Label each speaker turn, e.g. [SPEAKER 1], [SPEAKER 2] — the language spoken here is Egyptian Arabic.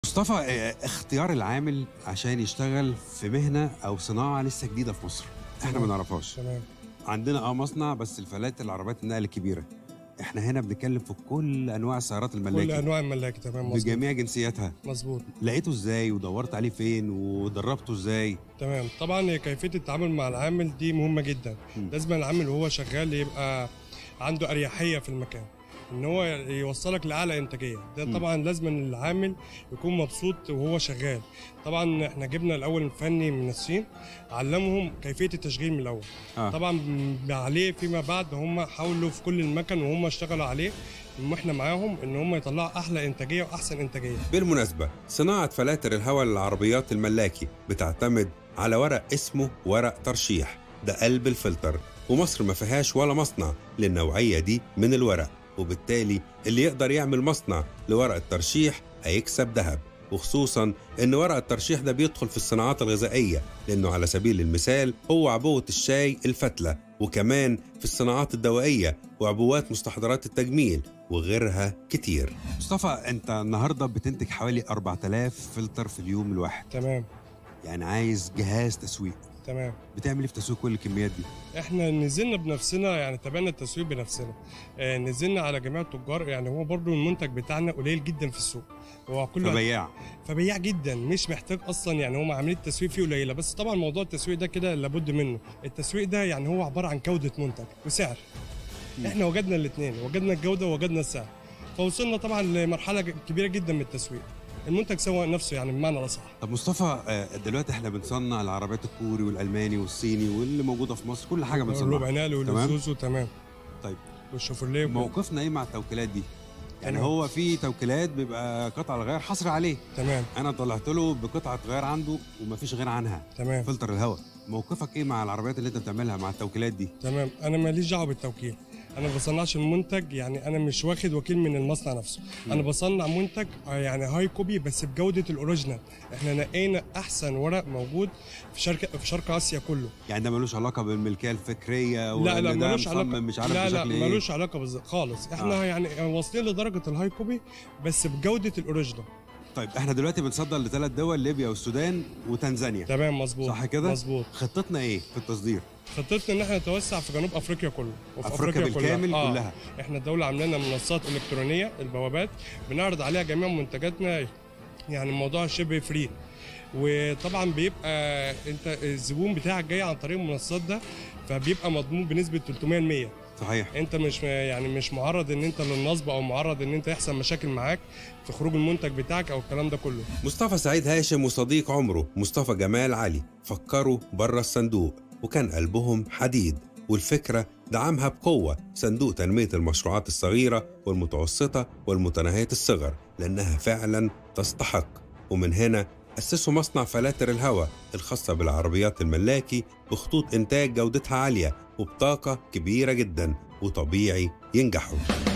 [SPEAKER 1] مصطفى آه، اختيار العامل عشان يشتغل في مهنه او صناعه لسه جديده في مصر احنا ما
[SPEAKER 2] تمام.
[SPEAKER 1] نعرفهاش
[SPEAKER 2] تمام
[SPEAKER 1] عندنا اه مصنع بس الفلاتر العربيات النقل الكبيره احنا هنا بنتكلم في كل انواع السيارات
[SPEAKER 2] كل
[SPEAKER 1] الملاكي
[SPEAKER 2] انواع الملاكي تمام مظبوط
[SPEAKER 1] بجميع جنسياتها
[SPEAKER 2] مظبوط
[SPEAKER 1] لقيته ازاي ودورت عليه فين ودربته ازاي
[SPEAKER 2] تمام طبعا هي كيفيه التعامل مع العامل دي مهمه جدا
[SPEAKER 1] مم.
[SPEAKER 2] لازم العامل وهو شغال يبقى عنده اريحيه في المكان ان هو يوصلك لاعلى انتاجيه ده
[SPEAKER 1] مم.
[SPEAKER 2] طبعا لازم العامل يكون مبسوط وهو شغال طبعا احنا جبنا الاول فني من الصين علمهم كيفيه التشغيل من الاول
[SPEAKER 1] اه
[SPEAKER 2] طبعا م- عليه فيما بعد هم حاولوا في كل المكن وهم اشتغلوا عليه واحنا معاهم ان هم يطلعوا احلى انتاجيه واحسن انتاجيه
[SPEAKER 1] بالمناسبة صناعة فلاتر الهواء للعربيات الملاكي بتعتمد على ورق اسمه ورق ترشيح ده قلب الفلتر ومصر ما فيهاش ولا مصنع للنوعية دي من الورق وبالتالي اللي يقدر يعمل مصنع لورق الترشيح هيكسب ذهب وخصوصا ان ورق الترشيح ده بيدخل في الصناعات الغذائية لانه على سبيل المثال هو عبوة الشاي الفتلة وكمان في الصناعات الدوائية وعبوات مستحضرات التجميل وغيرها كتير مصطفى انت النهارده بتنتج حوالي 4000 فلتر في اليوم الواحد
[SPEAKER 2] تمام
[SPEAKER 1] يعني عايز جهاز تسويق
[SPEAKER 2] تمام
[SPEAKER 1] بتعمل ايه في تسويق كل الكميات دي
[SPEAKER 2] احنا نزلنا بنفسنا يعني تابعنا التسويق بنفسنا اه نزلنا على جميع التجار يعني هو برضو المنتج بتاعنا قليل جدا في السوق هو كل واحد-
[SPEAKER 1] فبياع
[SPEAKER 2] فبياع جدا مش محتاج اصلا يعني هم عاملين التسويق فيه قليله بس طبعا موضوع التسويق ده كده لابد منه التسويق ده يعني هو عباره عن جوده منتج وسعر
[SPEAKER 1] مم.
[SPEAKER 2] احنا وجدنا الاثنين وجدنا الجوده ووجدنا السعر فوصلنا طبعا لمرحله كبيره جدا من التسويق المنتج سوى نفسه يعني بمعنى الاصح
[SPEAKER 1] طب مصطفى آه، دلوقتي احنا بنصنع العربيات الكوري والالماني والصيني واللي موجوده في مصر كل حاجه بنصنعها
[SPEAKER 2] الروبانال
[SPEAKER 1] تمام.
[SPEAKER 2] والزوزو تمام
[SPEAKER 1] طيب.
[SPEAKER 2] والشوفرليه وكل-
[SPEAKER 1] موقفنا ايه مع التوكيلات دي يعني
[SPEAKER 2] تمام.
[SPEAKER 1] هو في توكيلات بيبقى قطع الغيار حصر عليه
[SPEAKER 2] تمام
[SPEAKER 1] انا طلعت له بقطعه غيار عنده ومفيش غير عنها
[SPEAKER 2] تمام
[SPEAKER 1] فلتر الهواء موقفك ايه مع العربيات اللي انت بتعملها مع التوكيلات دي
[SPEAKER 2] تمام انا ماليش دعوه بالتوكيل انا ما بصنعش المنتج يعني انا مش واخد وكيل من المصنع نفسه
[SPEAKER 1] مم.
[SPEAKER 2] انا بصنع منتج آه، يعني هاي كوبي بس بجوده الاوريجينال احنا نقينا احسن ورق موجود في شرق في شرق اسيا كله
[SPEAKER 1] يعني ده ملوش علاقه بالملكيه الفكريه
[SPEAKER 2] لا
[SPEAKER 1] وإن
[SPEAKER 2] لا
[SPEAKER 1] ده
[SPEAKER 2] ملوش
[SPEAKER 1] مصمم
[SPEAKER 2] علاقه
[SPEAKER 1] مش عارف
[SPEAKER 2] لا لا
[SPEAKER 1] بشكل ايه
[SPEAKER 2] ملوش علاقه بالظبط خالص احنا
[SPEAKER 1] آه.
[SPEAKER 2] آه. يعني واصلين لدرجه الهاي كوبي بس بجوده الاوريجينال
[SPEAKER 1] طيب احنا دلوقتي بنصدر لثلاث دول ليبيا والسودان وتنزانيا
[SPEAKER 2] تمام مظبوط
[SPEAKER 1] صح كده؟
[SPEAKER 2] مظبوط
[SPEAKER 1] خطتنا ايه في التصدير
[SPEAKER 2] خطتنا ان احنا نتوسع في جنوب افريقيا كله وفي
[SPEAKER 1] افريقيا بالكامل
[SPEAKER 2] آه.
[SPEAKER 1] كلها
[SPEAKER 2] احنا الدوله عامله لنا منصات الكترونيه البوابات بنعرض عليها جميع منتجاتنا يعني الموضوع شبه فري وطبعا بيبقى انت الزبون بتاعك جاي عن طريق المنصات ده فبيبقى مضمون بنسبه 300%
[SPEAKER 1] صحيح
[SPEAKER 2] انت مش يعني مش معرض ان انت للنصب او معرض ان انت يحصل مشاكل معاك في خروج المنتج بتاعك او الكلام ده كله
[SPEAKER 1] مصطفى سعيد هاشم وصديق عمره مصطفى جمال علي فكروا بره الصندوق وكان قلبهم حديد والفكرة دعمها بقوة صندوق تنمية المشروعات الصغيرة والمتوسطة والمتناهية الصغر لأنها فعلا تستحق ومن هنا أسسوا مصنع فلاتر الهواء الخاصة بالعربيات الملاكي بخطوط إنتاج جودتها عالية وبطاقة كبيرة جدا وطبيعي ينجحوا